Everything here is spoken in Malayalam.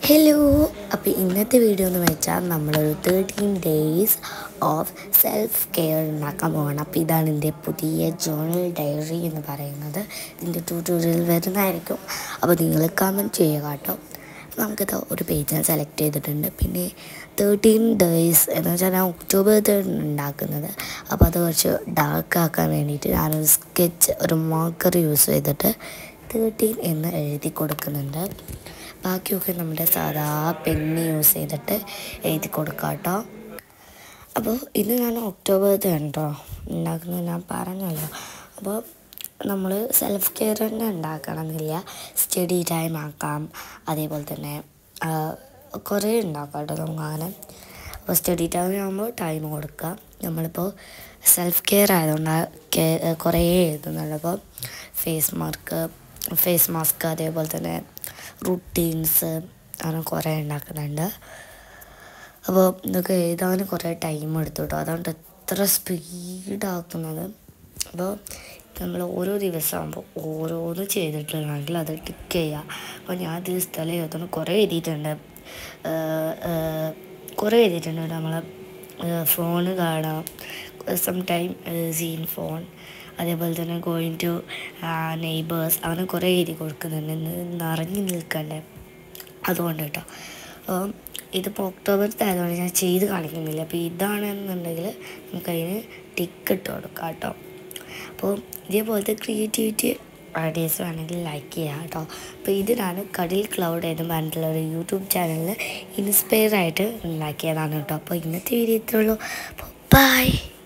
ഹലോ അപ്പോൾ ഇന്നത്തെ വീഡിയോ എന്ന് വെച്ചാൽ നമ്മളൊരു thirteen days of self care ഉണ്ടാക്കാൻ പോകണം അപ്പോൾ ഇതാണ് എൻ്റെ പുതിയ ജേണൽ ഡയറി എന്ന് പറയുന്നത് ഇതിൻ്റെ ട്യൂട്ടോറിയൽ വരുന്നതായിരിക്കും അപ്പോൾ നിങ്ങൾ കമൻറ്റ് ചെയ്യുക കേട്ടോ നമുക്കിത് ഒരു പേജ് ഞാൻ സെലക്ട് ചെയ്തിട്ടുണ്ട് പിന്നെ തേർട്ടീൻ ഡേയ്സ് എന്ന് വെച്ചാൽ ഞാൻ ഒക്ടോബർ തേർഡ് ഉണ്ടാക്കുന്നത് അപ്പോൾ അത് കുറച്ച് ഡാർക്ക് ആക്കാൻ വേണ്ടിയിട്ട് ഞാനൊരു സ്കെച്ച് ഒരു മാർക്കർ യൂസ് ചെയ്തിട്ട് തേർട്ടീൻ എന്ന് എഴുതി കൊടുക്കുന്നുണ്ട് ബാക്കിയൊക്കെ നമ്മുടെ സാധാ പെന്ന് യൂസ് ചെയ്തിട്ട് എഴുതി കൊടുക്കാം കേട്ടോ അപ്പോൾ ഇത് ഞാൻ ഒക്ടോബർ കണ്ടോ ഉണ്ടാക്കുന്നത് ഞാൻ പറഞ്ഞല്ലോ അപ്പോൾ നമ്മൾ സെൽഫ് കെയർ തന്നെ ഉണ്ടാക്കണമെന്നില്ല സ്റ്റഡി ടൈം ആക്കാം അതേപോലെ തന്നെ ആ, കുറേ ഉണ്ടാക്കാം കേട്ടോ നമുക്ക് അങ്ങനെ അപ്പോൾ സ്റ്റഡി ടൈം ആകുമ്പോൾ ടൈം കൊടുക്കാം നമ്മളിപ്പോൾ സെൽഫ് കെയർ ആയതുകൊണ്ട് ആ കെ- കുറേ എഴുതുന്നുണ്ട് അപ്പോൾ ഫേസ് മാർക്ക് ഫേസ് മാസ്ക് അതേപോലെ തന്നെ റുട്ടീൻസ് അങ്ങനെ കുറേ ഉണ്ടാക്കുന്നുണ്ട് അപ്പോൾ ഇതൊക്കെ എഴുതാൻ കുറേ ടൈം എടുത്തു കേട്ടോ അതുകൊണ്ട് എത്ര സ്പീഡാക്കുന്നത് അപ്പോൾ നമ്മൾ ഓരോ ദിവസമാകുമ്പോൾ ഓരോന്ന് ചെയ്തിട്ടുണ്ടെങ്കിൽ അത് ടിക്ക് ചെയ്യുക അപ്പോൾ ഞാൻ ദിവസത്തിൽ എഴുതുന്നു കുറേ എഴുതിയിട്ടുണ്ട് ഏഹ്, ഏഹ്, കുറേ എഴുതിയിട്ടുണ്ട് നമ്മൾ ഫോണ് കാണാം സം ടൈം സീൻ ഫോൺ അതേപോലെ തന്നെ ഗോയിങ് ടു നെയ്ബേഴ്സ് അങ്ങനെ കുറേ എഴുതി കൊടുക്കുന്നുണ്ട് ഇന്ന് നിറഞ്ഞു നിൽക്കണ്ടേ അതുകൊണ്ട് കേട്ടോ അപ്പം ഇതിപ്പോൾ ഒക്ടോബറിൽ ആയതുകൊണ്ട് ഞാൻ ചെയ്ത് കാണിക്കുന്നില്ല അപ്പോൾ ഇതാണെന്നുണ്ടെങ്കിൽ നമുക്ക് അതിന് ടിക്ക് ഇട്ട് കൊടുക്കാം കേട്ടോ അപ്പോൾ ഇതേപോലത്തെ ക്രിയേറ്റിവിറ്റി ഐഡിയസ് വേണമെങ്കിൽ ലൈക്ക് ചെയ്യാം കേട്ടോ അപ്പോൾ ഇതിനാണ് കടിൽ ക്ലൗഡ് എന്ന് പറഞ്ഞിട്ടുള്ള ഒരു യൂട്യൂബ് ചാനലിൽ ഇൻസ്പയർ ആയിട്ട് ഉണ്ടാക്കിയതാണ് കേട്ടോ അപ്പോൾ ഇന്നത്തെ വീഡിയോ ഇത്രയുള്ളൂ അപ്പോൾ ബൈ